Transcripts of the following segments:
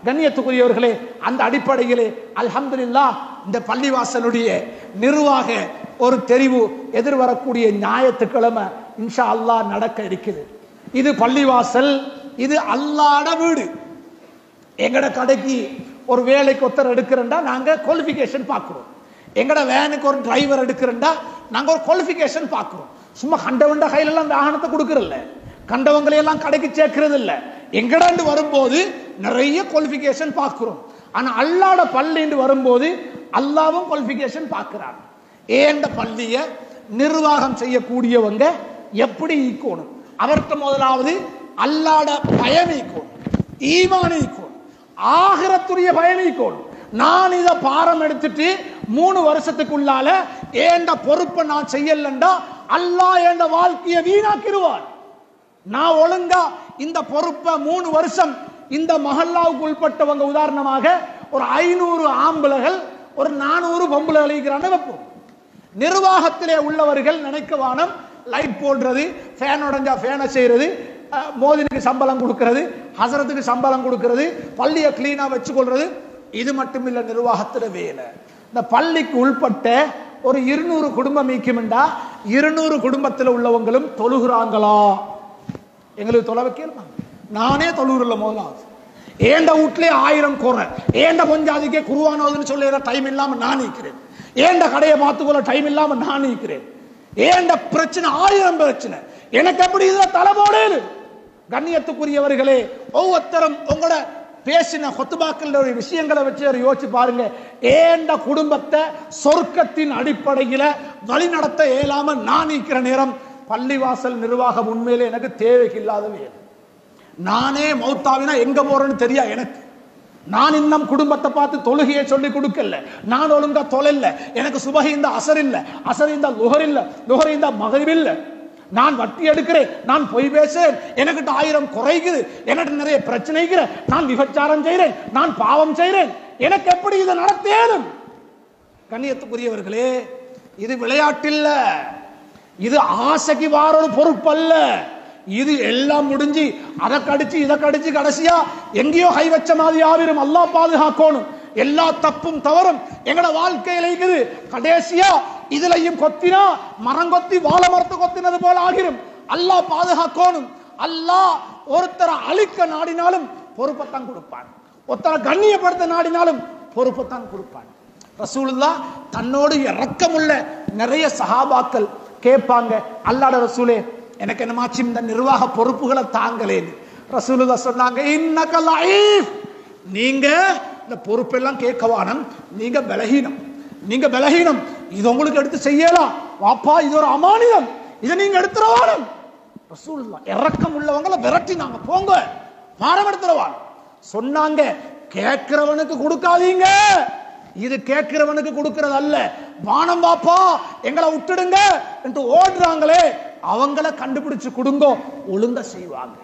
கண்ணியத்துக்குரியவர்களே அந்த அடிப்படையிலே அல்ஹம்துலில்லாஹ் இந்த பள்ளிவாசலுடைய நிர்வாக ஒரு தெரிவு எதிர்வரக்கூடிய ஞாயிற்றுக்கிழமை இன்ஷா அல்லாஹ் நடக்க இருக்குது இது பள்ளிவாசல் இது அல்லாட வீடு எங்கட கடைக்கு ஒரு வேலைக்கு ஒருத்தர் எடுக்கிறேன்டா நாங்க குவாலிஃபிகேஷன் பார்க்குறோம் எங்கட வேனுக்கு ஒரு டிரைவர் எடுக்கிறேன்டா நாங்க ஒரு குவாலிஃபிகேஷன் பார்க்குறோம் சும்மா கண்டவண்ட கையில எல்லாம் வாகனத்தை கொடுக்கறதில்ல கண்டவங்களை எல்லாம் கடைக்கு சேர்க்கறது இல்ல எங்கடாண்டு வரும்போது நிறைய குவாலிஃபிகேஷன் பார்க்கிறோம் ஆனா அல்லாட பள்ளின்னு வரும்போது அல்லாவும் குவாலிஃபிகேஷன் பார்க்கிறாங்க ஏண்ட பள்ளிய நிர்வாகம் செய்யக்கூடியவங்க எப்படி ஈக்கணும் அவர்கிட்ட முதலாவது அல்லாட பயம் ஈக்கணும் ஈமான ஈக்கணும் ஆகிரத்துரிய பயம் ஈக்கணும் நான் இத பாரம் எடுத்துட்டு மூணு வருஷத்துக்குள்ளால ஏண்ட பொறுப்பை நான் செய்யலண்டா அல்லாஹ் ஏண்ட வாழ்க்கையை வீணாக்கிடுவான் நான் ஒழுங்கா இந்த பொறுப்பை மூணு வருஷம் இந்த மஹல்லாவுக்கு உள்பட்டவங்க உதாரணமாக ஒரு ஐநூறு ஆம்பளைகள் ஒரு நானூறு பொம்பளை அழிக்கிறான்னு வைப்போம் நிர்வாகத்திலே உள்ளவர்கள் நினைக்க வானம் லைட் போடுறது ஃபேன் உடஞ்சா ஃபேனை செய்யறது அஹ், மோதினுக்கு சம்பளம் கொடுக்கிறது ஹசரத்துக்கு சம்பளம் கொடுக்கிறது பள்ளியை கிளீனா வச்சுக்கொள்றது இது மட்டும் இல்ல நிர்வாகத்துல வேலை இந்த பள்ளிக்கு உள்பட்ட ஒரு இருநூறு குடும்பம் மீக்குமெண்டா இருநூறு குடும்பத்தில் உள்ளவங்களும் தொழுகிறாங்களா எங்களுக்கு தொலை வைக்கலாமா நானே தொழுகிறல முதலாவது ஏண்ட வீட்லயே ஆயிரம் குறை ஏண்ட பொஞ்சாதிக்கே குருவானோதுன்னு சொல்லுற டைம் இல்லாம நான் நிற்கிறேன் ஏண்ட கடையை பார்த்துக்கொள்ள டைம் இல்லாம நான் நிற்கிறேன் ஏண்ட பிரச்சனை ஆயிரம் பிரச்சனை எனக்கு எப்படி இதுல தலை போடேது கண்ணியத்துக்குரியவர்களே ஒவ்வொருத்தரும் உங்களோட பேசின கொத்துபாக்கள் விஷயங்களை வச்சு ஒரு யோசிச்சு பாருங்க ஏண்ட குடும்பத்தை சொர்க்கத்தின் அடிப்படையில வழி நடத்த இயலாம நான் நிற்கிற நேரம் பள்ளிவாசல் நிர்வாகம் உண்மையிலே எனக்கு தேவையில்லாத வேலை நானே மௌத்தாவினா எங்க போறேன்னு தெரியா எனக்கு நான் இன்னும் குடும்பத்தை பார்த்து தொழுகையை சொல்லி கொடுக்கல நான் ஒழுங்கா தொழில்ல எனக்கு சுபகி இந்த அசர் இல்ல அசர் இந்த லுகர் இல்ல லுகர் இந்த மகரிப் இல்ல நான் வட்டி எடுக்கிறேன் நான் பொய் பேசுறேன் எனக்கிட்ட ஆயிரம் குறைக்குது எனக்கு நிறைய பிரச்சனைக்கிற நான் விபச்சாரம் செய்கிறேன் நான் பாவம் செய்கிறேன் எனக்கு எப்படி இதை நடத்தேனும் கண்ணியத்துக்குரியவர்களே இது விளையாட்டில்ல இது ஆசைக்கு வார ஒரு பொறுப்பல்ல இது எல்லாம் முடிஞ்சு அதை கடிச்சு இதை கடிச்சு கடைசியா எங்கேயோ கை வச்ச மாதிரி ஆவிரும் அல்லாஹ் பாதுகாக்கணும் எல்லா தப்பும் தவறும் எங்கட வாழ்க்கையில இருக்குது கடைசியா இதுலயும் கொத்தினா மரம் கொத்தி வாழை மரத்து கொத்தினது போல ஆகிரும் அல்லாஹ் பாதுகாக்கணும் அல்லாஹ் ஒருத்தரை அழிக்க நாடினாலும் பொறுப்பைத்தான் கொடுப்பான் ஒருத்தரை கண்ணியப்படுத்த நாடினாலும் பொறுப்பைத்தான் கொடுப்பான் ரசூலுல்லா தன்னோடு இரக்கமுள்ள நிறைய சஹாபாக்கள் கேட்பாங்க அல்லாட ரசூலே எனக்கு என்னமாச்சு இந்த நிர்வாக பொறுப்புகளை தாங்களேன்னு ரசூலுல்லா சொன்னாங்க இன்னக லைஃப் நீங்க இந்த பொறுப்பெல்லாம் கேட்கவானம் நீங்க பலகீனம் நீங்க பலகீனம் இது உங்களுக்கு எடுத்து செய்யலாம் வாப்பா இது ஒரு அமானிதம் இதை நீங்க எடுத்துறவானம் ரசூலுல்லா இறக்கம் உள்ளவங்கள விரட்டினாங்க போங்க பாரம் எடுத்துறவான் சொன்னாங்க கேட்கிறவனுக்கு கொடுக்காதீங்க இது கேட்கிறவனுக்கு கொடுக்கிறது அல்ல வானம் பாப்பா எங்களை விட்டுடுங்க என்று ஓடுறாங்களே அவங்கள கண்டுபிடிச்சு கொடுங்க ஒழுங்க செய்வாங்க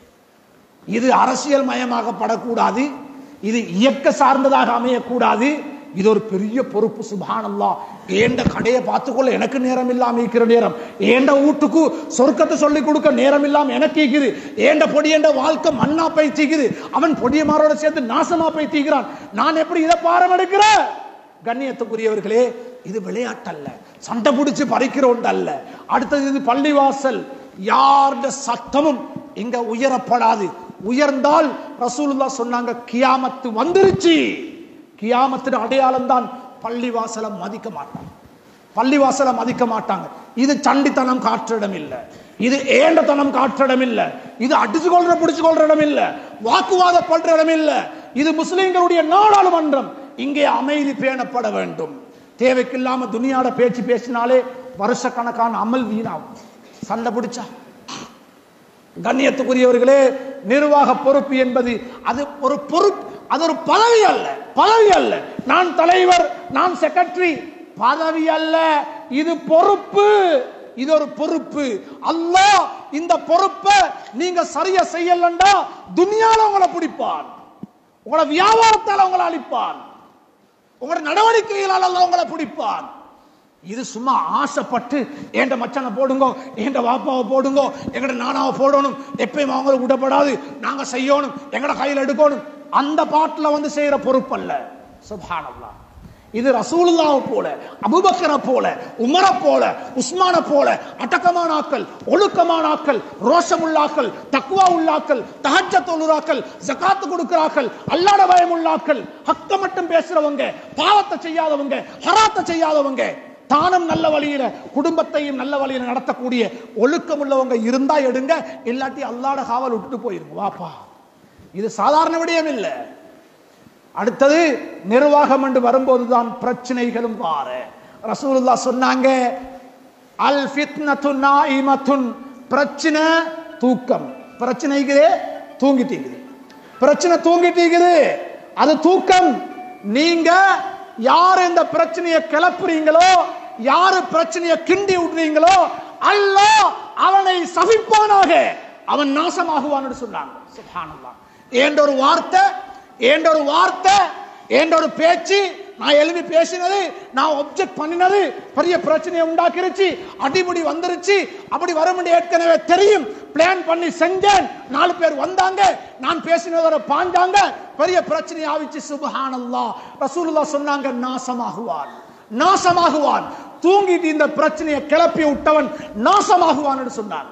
இது அரசியல் மயமாகப்படக்கூடாது இது இயக்க சார்ந்ததாக அமையக்கூடாது இது ஒரு பெரிய பொறுப்பு சுபானல்லா ஏண்ட கடையை பார்த்துக்கொள்ள எனக்கு நேரம் இல்லாம இருக்கிற நேரம் ஏண்ட வீட்டுக்கு சொர்க்கத்தை சொல்லி கொடுக்க நேரம் இல்லாம எனக்கு இருக்குது ஏண்ட பொடியண்ட வாழ்க்கை மண்ணா போய் தீக்குது அவன் பொடியமாரோட சேர்ந்து நாசமா போய் தீக்கிறான் நான் எப்படி இதை பாரம் எடுக்கிற கண்ணியத்துக்குரியவர்களே இது விளையாட்டல்ல சண்டை பிடிச்சு பறிக்கிற ஒன்று அல்ல அடுத்தது இது பள்ளிவாசல் யாருடைய சத்தமும் இங்க உயரப்படாது உயர்ந்தால் ரசூலுல்லா சொன்னாங்க கியாமத்து வந்துருச்சு கியாமத்தின் அடையாளம் தான் பள்ளிவாசலை மதிக்க மாட்டாங்க பள்ளிவாசலை மதிக்க மாட்டாங்க இது சண்டித்தனம் காற்றிடம் இல்ல இது ஏண்டத்தனம் காற்றிடம் இல்ல இது அடிச்சு கொள்ற பிடிச்சு கொள்ற இடம் இல்ல வாக்குவாதப்படுற இடம் இல்ல இது முஸ்லிம்களுடைய நாடாளுமன்றம் இங்கே அமைதி பேணப்பட வேண்டும் தேவைக்கில்லாம துனியாட பேச்சு பேசினாலே வருஷக்கணக்கான அமல் வீணாகும் சண்டை பிடிச்சா கண்ணியத்துக்குரியவர்களே நிர்வாக பொறுப்பு என்பது அது ஒரு பொறுப்பு அது ஒரு பதவி அல்ல பதவி அல்ல நான் தலைவர் நான் செக்ரட்டரி பதவி அல்ல இது பொறுப்பு இது ஒரு பொறுப்பு அல்லாஹ் இந்த பொறுப்பை நீங்க சரியா செய்யலண்டா துனியால உங்களை பிடிப்பான் உங்களோட வியாபாரத்தால் உங்களை அழிப்பான் உங்களோட நடவடிக்கைகளால் அல்லாஹ் உங்களை பிடிப்பான் இது சும்மா ஆசைப்பட்டு என்ற மச்சானை போடுங்கோ என்ற வாப்பாவை போடுங்கோ எங்கட நானாவை போடணும் எப்பயும் அவங்களுக்கு விடப்படாது நாங்க செய்யணும் எங்கட கையில் எடுக்கணும் அந்த பாட்டுல வந்து செய்யற பொறுப்பல்ல சுபானல்லா இது ரசூலுல்லாவை போல அபுபக்கரை போல உமரை போல உஸ்மான போல அடக்கமான ஆக்கள் ஒழுக்கமான ஆக்கள் ரோஷமுள்ளாக்கள் தக்குவா உள்ளாக்கள் தஹஜ தொழுறாக்கள் ஜகாத்து கொடுக்கிறாக்கள் அல்லாட பயம் உள்ளாக்கள் ஹக்க மட்டும் பேசுறவங்க பாவத்தை செய்யாதவங்க ஹராத்தை செய்யாதவங்க தானும் நல்ல வழியில குடும்பத்தையும் நல்ல வழியில நடத்தக்கூடிய ஒழுக்கம் உள்ளவங்க இருந்தா எடுங்க இல்லாட்டி அல்லாட காவல் விட்டுட்டு போயிருங்க வாப்பா இது சாதாரண விடயம் இல்லை அடுத்தது நிர்வாகம் என்று வரும்போதுதான் பிரச்சனைகளும் வார ரசூலுல்லா சொன்னாங்க அல் ஃபித்னத்து நாயிமத்துன் பிரச்சனை தூக்கம் பிரச்சனைக்குதே தூங்கிட்டீங்குது பிரச்சனை தூங்கிட்டீங்குது அது தூக்கம் நீங்க யார் இந்த பிரச்சனையை கிளப்புறீங்களோ யாரு பிரச்சனையை கிண்டி விடுறீங்களோ அல்லாஹ் அவனை சபிப்பானாக அவன் நாசமாகுவான்னு சொன்னாங்க சுப்ஹானல்லாஹ் ஏன்ற ஒரு வார்த்தை ஏன்ற ஒரு வார்த்தை ஏன்ற ஒரு பேச்சு நான் எழுதி பேசினது நான் ஒப்ஜெக்ட் பண்ணினது பெரிய பிரச்சனையை உண்டாக்கிருச்சு அடிமுடி வந்துருச்சு அப்படி வரும் ஏற்கனவே தெரியும் பிளான் பண்ணி செஞ்சேன் நாலு பேர் வந்தாங்க நான் பேசினதோட பாஞ்சாங்க பெரிய பிரச்சனை ஆவிச்சு சுபஹானல்லா ரசூலுல்லா சொன்னாங்க நாசமாகுவான் நாசமாகுவான் தூங்கிட்டு இந்த பிரச்சனையை கிளப்பி விட்டவன் நாசமாகுவான் சொன்னான்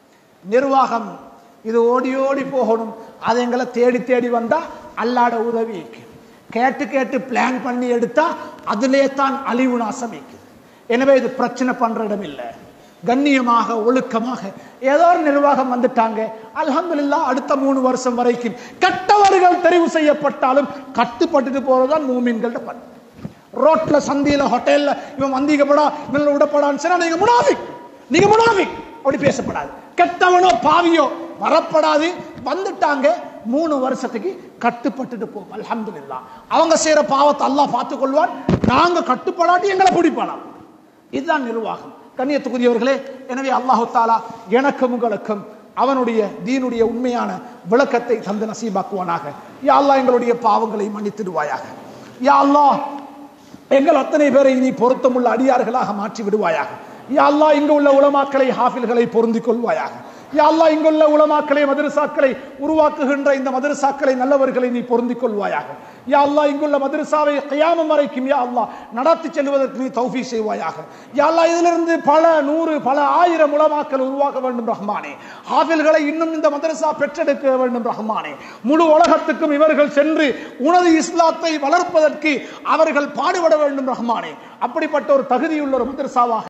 நிர்வாகம் இது ஓடி ஓடி போகணும் அது எங்களை தேடி தேடி வந்தா அல்லாட உதவி கேட்டு கேட்டு பிளான் பண்ணி எடுத்தா அதிலே தான் அழிவு நாசம் இருக்குது எனவே இது பிரச்சனை பண்ற இடம் இல்லை கண்ணியமாக ஒழுக்கமாக ஏதோ ஒரு நிர்வாகம் வந்துட்டாங்க அல்ஹம்துலில்லாஹ் அடுத்த மூணு வருஷம் வரைக்கும் கெட்டவர்கள் தெரிவு செய்யப்பட்டாலும் கட்டுப்பட்டுட்டு போறதுதான் மூமின்கள்ட்ட பண்ணு ரோட்ல சந்தியில ஹோட்டல்ல இவன் வந்தீங்கப்படா இவன் விடப்படான்னு சொன்னா நீங்க முனாஃபிக் நீங்க முனாஃபிக் அப்படி பேசப்படாது கெட்டவனோ பாவியோ வரப்படாது வந்துட்டாங்க மூணு வருஷத்துக்கு கட்டுப்பட்டுட்டு போகும் அல்ஹம்துலில்லாஹ் அவங்க செய்யற பாவத்தை அல்லாஹ் பார்த்துக் கொள்வான் நாங்க கட்டுப்படாட்டி எங்களை பிடிப்பானாம் இதுதான் நிர்வாகம் கண்ணியத்துக்குரியவர்களே எனவே அல்லாஹு தாலா எனக்கும் உங்களுக்கும் அவனுடைய தீனுடைய உண்மையான விளக்கத்தை தந்து நசீபாக்குவானாக யா அல்லாஹ் எங்களுடைய பாவங்களை மன்னித்திடுவாயாக யா அல்லாஹ் எங்கள் அத்தனை பேரை நீ பொருத்தமுள்ள அடியார்களாக மாற்றி விடுவாயாக யா அல்லாஹ் இங்கு உள்ள உலமாக்களை ஹாஃபில்களை பொருந்திக் கொள்வாயாக யா அல்லாஹ் இங்குள்ள உலமாக்களை மதரசாக்களை உருவாக்குகின்ற இந்த மதரசாக்களை நல்லவர்களை நீ பொருந்திக் கொள்வாயாக யா அல்லாஹ் இங்குள்ள மதரசாவை கியாமம் வரைக்கும் யா அல்லாஹ் நடத்தி செல்வதற்கு நீ தௌஃபீ செய்வாயாக யா அல்லாஹ் இதிலிருந்து பல நூறு பல ஆயிரம் உலமாக்கள் உருவாக்க வேண்டும் ரஹ்மானே ஹாஃபில்களை இன்னும் இந்த மதரசா பெற்றெடுக்க வேண்டும் ரஹ்மானே முழு உலகத்துக்கும் இவர்கள் சென்று உனது இஸ்லாத்தை வளர்ப்பதற்கு அவர்கள் பாடுபட வேண்டும் ரஹ்மானே அப்படிப்பட்ட ஒரு தகுதியுள்ள ஒரு மதரசாவாக